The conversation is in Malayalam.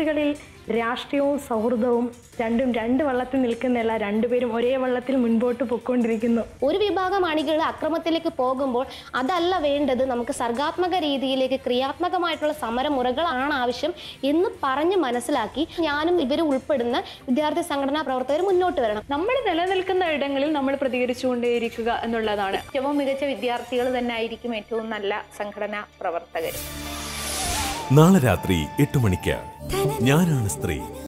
വിദ്യാർത്ഥികളിൽ രാഷ്ട്രീയവും സൗഹൃദവും രണ്ടും രണ്ട് വള്ളത്തിൽ നിൽക്കുന്നല്ല രണ്ടുപേരും ഒരേ വള്ളത്തിൽ മുൻപോട്ട് പൊയ്ക്കൊണ്ടിരിക്കുന്നു ഒരു വിഭാഗം അണികൾ അക്രമത്തിലേക്ക് പോകുമ്പോൾ അതല്ല വേണ്ടത് നമുക്ക് സർഗാത്മക രീതിയിലേക്ക് ക്രിയാത്മകമായിട്ടുള്ള സമരമുറകളാണ് ആവശ്യം എന്ന് പറഞ്ഞ് മനസ്സിലാക്കി ഞാനും ഇവർ ഉൾപ്പെടുന്ന വിദ്യാർത്ഥി സംഘടനാ പ്രവർത്തകർ മുന്നോട്ട് വരണം നമ്മൾ നിലനിൽക്കുന്ന ഇടങ്ങളിൽ നമ്മൾ പ്രതികരിച്ചുകൊണ്ടേയിരിക്കുക എന്നുള്ളതാണ് ഏറ്റവും മികച്ച വിദ്യാർത്ഥികൾ തന്നെ ആയിരിക്കും ഏറ്റവും നല്ല സംഘടനാ പ്രവർത്തകർ നാളെ രാത്രി എട്ട് മണിക്ക് ഞാനാണ് സ്ത്രീ